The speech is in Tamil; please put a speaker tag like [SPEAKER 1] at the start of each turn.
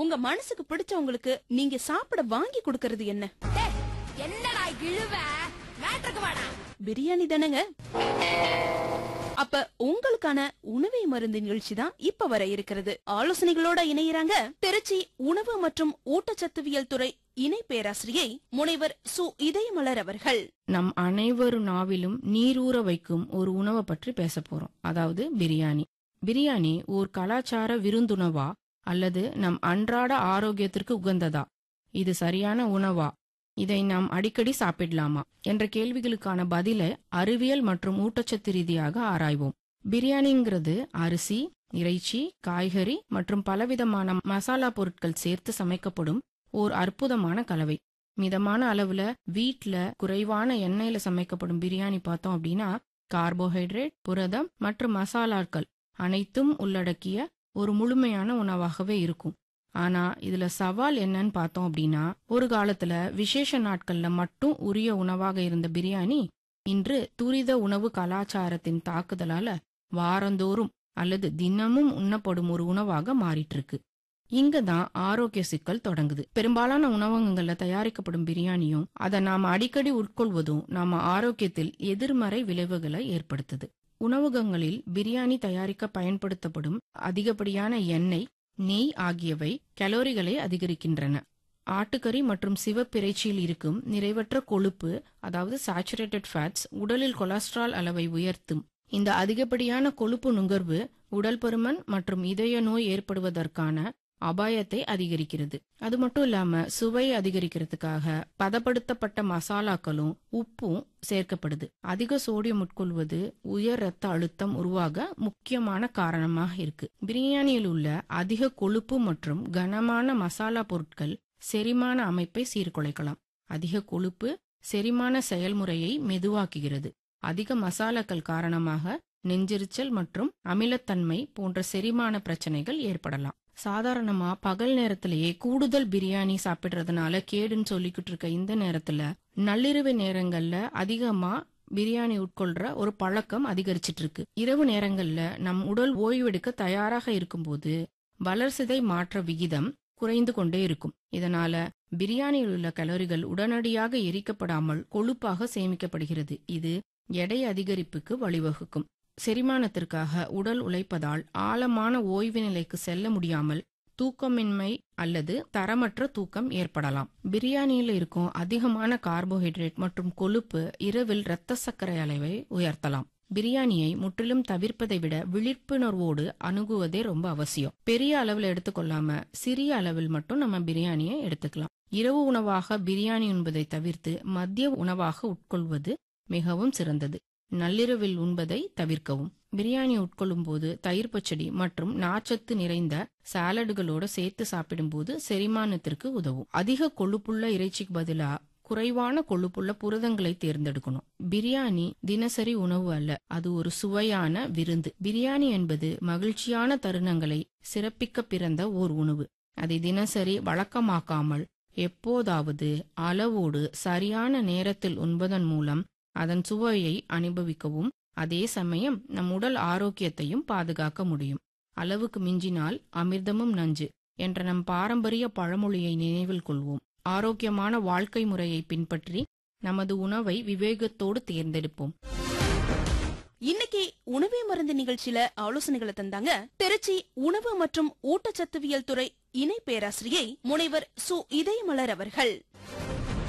[SPEAKER 1] உங்க மனசுக்கு பிடிச்சவங்களுக்கு நீங்க சாப்பிட வாங்கி கொடுக்கறது என்ன
[SPEAKER 2] டேய், என்னடா இழுவ மேட்ருக்கு வாடா
[SPEAKER 1] பிரியாணி தானேங்க அப்ப உங்களுக்கான உணவை மருந்து நிகழ்ச்சி தான் இப்ப வர இருக்கிறது ஆலோசனைகளோட இணையறாங்க திருச்சி உணவு மற்றும் ஊட்டச்சத்துவியல் துறை இணை பேராசிரியை முனைவர் சு இதயமலர் அவர்கள்
[SPEAKER 3] நம் அனைவரு நாவிலும் நீரூற வைக்கும் ஒரு உணவை பற்றி பேச போறோம் அதாவது பிரியாணி பிரியாணி ஓர் கலாச்சார விருந்துணவா அல்லது நம் அன்றாட ஆரோக்கியத்திற்கு உகந்ததா இது சரியான உணவா இதை நாம் அடிக்கடி சாப்பிடலாமா என்ற கேள்விகளுக்கான பதிலை அறிவியல் மற்றும் ஊட்டச்சத்து ரீதியாக ஆராய்வோம் பிரியாணிங்கிறது அரிசி இறைச்சி காய்கறி மற்றும் பலவிதமான மசாலா பொருட்கள் சேர்த்து சமைக்கப்படும் ஓர் அற்புதமான கலவை மிதமான அளவுல வீட்ல குறைவான எண்ணெயில சமைக்கப்படும் பிரியாணி பார்த்தோம் அப்படின்னா கார்போஹைட்ரேட் புரதம் மற்றும் மசாலாக்கள் அனைத்தும் உள்ளடக்கிய ஒரு முழுமையான உணவாகவே இருக்கும் ஆனா இதுல சவால் என்னன்னு பார்த்தோம் அப்படின்னா ஒரு காலத்துல விசேஷ நாட்கள்ல மட்டும் உரிய உணவாக இருந்த பிரியாணி இன்று துரித உணவு கலாச்சாரத்தின் தாக்குதலால வாரந்தோறும் அல்லது தினமும் உண்ணப்படும் ஒரு உணவாக மாறிட்டு இருக்கு இங்க தான் ஆரோக்கிய சிக்கல் தொடங்குது பெரும்பாலான உணவகங்கள்ல தயாரிக்கப்படும் பிரியாணியும் அதை நாம அடிக்கடி உட்கொள்வதும் நாம ஆரோக்கியத்தில் எதிர்மறை விளைவுகளை ஏற்படுத்துது உணவகங்களில் பிரியாணி தயாரிக்க பயன்படுத்தப்படும் அதிகப்படியான எண்ணெய் நெய் ஆகியவை கலோரிகளை அதிகரிக்கின்றன ஆட்டுக்கறி மற்றும் சிவப்பிறைச்சியில் இருக்கும் நிறைவற்ற கொழுப்பு அதாவது சாச்சுரேட்டட் ஃபேட்ஸ் உடலில் கொலஸ்ட்ரால் அளவை உயர்த்தும் இந்த அதிகப்படியான கொழுப்பு நுகர்வு உடல் பருமன் மற்றும் இதய நோய் ஏற்படுவதற்கான அபாயத்தை அதிகரிக்கிறது அது மட்டும் இல்லாம சுவை அதிகரிக்கிறதுக்காக பதப்படுத்தப்பட்ட மசாலாக்களும் உப்பும் சேர்க்கப்படுது அதிக சோடியம் உட்கொள்வது உயர் ரத்த அழுத்தம் உருவாக முக்கியமான காரணமாக இருக்கு பிரியாணியில் உள்ள அதிக கொழுப்பு மற்றும் கனமான மசாலா பொருட்கள் செரிமான அமைப்பை சீர்குலைக்கலாம் அதிக கொழுப்பு செரிமான செயல்முறையை மெதுவாக்குகிறது அதிக மசாலாக்கள் காரணமாக நெஞ்செரிச்சல் மற்றும் அமிலத்தன்மை போன்ற செரிமான பிரச்சனைகள் ஏற்படலாம் சாதாரணமா பகல் நேரத்திலேயே கூடுதல் பிரியாணி சாப்பிடுறதுனால கேடுன்னு சொல்லிக்கிட்டு இருக்க இந்த நேரத்துல நள்ளிரவு நேரங்கள்ல அதிகமா பிரியாணி உட்கொள்ற ஒரு பழக்கம் அதிகரிச்சிட்டு இருக்கு இரவு நேரங்கள்ல நம் உடல் ஓய்வெடுக்க தயாராக இருக்கும்போது வளர்சிதை மாற்ற விகிதம் குறைந்து கொண்டே இருக்கும் இதனால பிரியாணியில் உள்ள கலோரிகள் உடனடியாக எரிக்கப்படாமல் கொழுப்பாக சேமிக்கப்படுகிறது இது எடை அதிகரிப்புக்கு வழிவகுக்கும் செரிமானத்திற்காக உடல் உழைப்பதால் ஆழமான ஓய்வு நிலைக்கு செல்ல முடியாமல் தூக்கமின்மை அல்லது தரமற்ற தூக்கம் ஏற்படலாம் பிரியாணியில் இருக்கும் அதிகமான கார்போஹைட்ரேட் மற்றும் கொழுப்பு இரவில் இரத்த சர்க்கரை அளவை உயர்த்தலாம் பிரியாணியை முற்றிலும் தவிர்ப்பதை விட விழிப்புணர்வோடு அணுகுவதே ரொம்ப அவசியம் பெரிய அளவில் எடுத்துக்கொள்ளாம சிறிய அளவில் மட்டும் நம்ம பிரியாணியை எடுத்துக்கலாம் இரவு உணவாக பிரியாணி உண்பதை தவிர்த்து மதிய உணவாக உட்கொள்வது மிகவும் சிறந்தது நள்ளிரவில் உண்பதை தவிர்க்கவும் பிரியாணி உட்கொள்ளும் போது தயிர் பச்சடி மற்றும் நாச்சத்து நிறைந்த சாலடுகளோட சேர்த்து சாப்பிடும்போது செரிமானத்திற்கு உதவும் அதிக கொழுப்புள்ள இறைச்சிக்கு பதிலா குறைவான கொழுப்புள்ள புரதங்களை தேர்ந்தெடுக்கணும் பிரியாணி தினசரி உணவு அல்ல அது ஒரு சுவையான விருந்து பிரியாணி என்பது மகிழ்ச்சியான தருணங்களை சிறப்பிக்க பிறந்த ஓர் உணவு அதை தினசரி வழக்கமாக்காமல் எப்போதாவது அளவோடு சரியான நேரத்தில் உண்பதன் மூலம் அதன் சுவையை அனுபவிக்கவும் அதே சமயம் நம் உடல் ஆரோக்கியத்தையும் பாதுகாக்க முடியும் அளவுக்கு மிஞ்சினால் அமிர்தமும் நஞ்சு என்ற நம் பாரம்பரிய பழமொழியை நினைவில் கொள்வோம் ஆரோக்கியமான வாழ்க்கை முறையை பின்பற்றி நமது உணவை விவேகத்தோடு தேர்ந்தெடுப்போம்
[SPEAKER 1] இன்னைக்கு உணவே மருந்து நிகழ்ச்சியில ஆலோசனைகளை தந்தாங்க திருச்சி உணவு மற்றும் ஊட்டச்சத்துவியல் துறை இணை பேராசிரியை முனைவர் சு இதயமலர் அவர்கள்